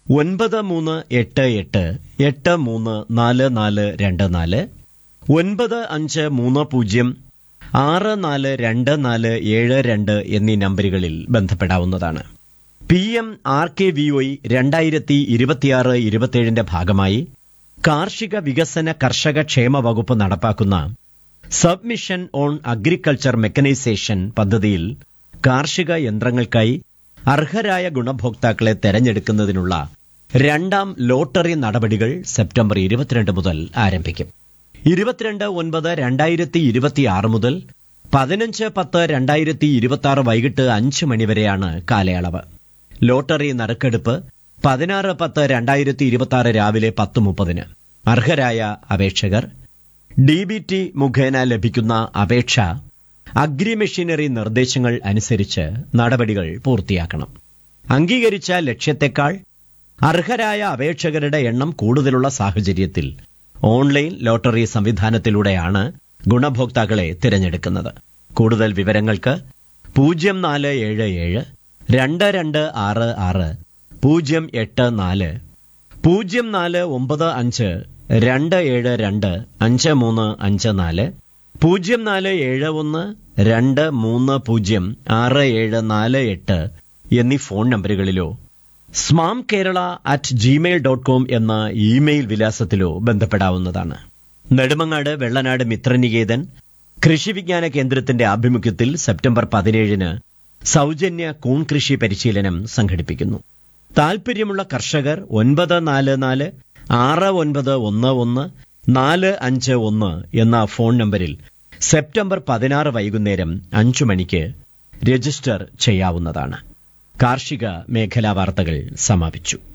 ഒൻപത് മൂന്ന് എട്ട് എട്ട് എട്ട് മൂന്ന് നാല് നാല് രണ്ട് നാല് ഒൻപത് അഞ്ച് മൂന്ന് പൂജ്യം ആറ് നാല് രണ്ട് നാല് ഏഴ് രണ്ട് എന്നീ നമ്പറുകളിൽ ബന്ധപ്പെടാവുന്നതാണ് P M R K V O രണ്ടായിരത്തി ഇരുപത്തിയാറ് ഇരുപത്തിയേഴിന്റെ ഭാഗമായി കാർഷിക വികസന കർഷക ക്ഷേമ വകുപ്പ് നടപ്പാക്കുന്ന സബ്മിഷൻ ഓൺ അഗ്രികൾച്ചർ മെക്കനൈസേഷൻ പദ്ധതിയിൽ കാർഷിക യന്ത്രങ്ങൾക്കായി അർഹരായ ഗുണഭോക്താക്കളെ തെരഞ്ഞെടുക്കുന്നതിനുള്ള രണ്ടാം ലോട്ടറി നടപടികൾ സെപ്റ്റംബർ ഇരുപത്തിരണ്ട് മുതൽ ആരംഭിക്കും ഇരുപത്തിരണ്ട് ഒൻപത് രണ്ടായിരത്തി ഇരുപത്തിയാറ് മുതൽ പതിനഞ്ച് പത്ത് രണ്ടായിരത്തി ഇരുപത്തി ആറ് വൈകിട്ട് അഞ്ച് മണിവരെയാണ് കാലയളവ് ലോട്ടറി നറുക്കെടുപ്പ് പതിനാറ് പത്ത് രണ്ടായിരത്തി ഇരുപത്തി ആറ് രാവിലെ പത്ത് മുപ്പതിന് അർഹരായ അപേക്ഷകർ ഡി ബി ടി മുഖേന ലഭിക്കുന്ന അപേക്ഷ അഗ്രി മെഷീനറി നിർദ്ദേശങ്ങൾ അനുസരിച്ച് നടപടികൾ പൂർത്തിയാക്കണം അംഗീകരിച്ച ലക്ഷ്യത്തെക്കാൾ അർഹരായ അപേക്ഷകരുടെ എണ്ണം കൂടുതലുള്ള സാഹചര്യത്തിൽ ഓൺലൈൻ ലോട്ടറി സംവിധാനത്തിലൂടെയാണ് ഗുണഭോക്താക്കളെ തിരഞ്ഞെടുക്കുന്നത് കൂടുതൽ വിവരങ്ങൾക്ക് പൂജ്യം നാല് ഏഴ് ഏഴ് രണ്ട് രണ്ട് ആറ് ആറ് പൂജ്യം എട്ട് നാല് പൂജ്യം നാല് ഒമ്പത് അഞ്ച് രണ്ട് ഏഴ് രണ്ട് അഞ്ച് മൂന്ന് അഞ്ച് നാല് പൂജ്യം നാല് ഏഴ് ഒന്ന് രണ്ട് മൂന്ന് പൂജ്യം ആറ് ഏഴ് നാല് എട്ട് എന്നീ ഫോൺ നമ്പറുകളിലോ smam Kerala at gmail dot com എന്ന ഇമെയിൽ വിലാസത്തിലോ ബന്ധപ്പെടാവുന്നതാണ് നെടുമങ്ങാട് വെള്ളനാട് മിത്രനികേതൻ കൃഷി വിജ്ഞാന കേന്ദ്രത്തിന്റെ ആഭിമുഖ്യത്തിൽ സെപ്റ്റംബർ പതിനേഴിന് സൗജന്യ കൂൺ കൃഷി പരിശീലനം സംഘടിപ്പിക്കുന്നു താൽപര്യമുള്ള കർഷകർ ഒൻപത് നാല് നാല് ആറ് ഒൻപത് ഒന്ന് ഒന്ന് നാല് അഞ്ച് ഒന്ന് എന്ന ഫോൺ നമ്പറിൽ സെപ്റ്റംബർ പതിനാറ് വൈകുന്നേരം അഞ്ചു മണിക്ക് രജിസ്റ്റർ ചെയ്യാവുന്നതാണ് കാർഷിക മേഖലാ വാർത്തകൾ സമാപിച്ചു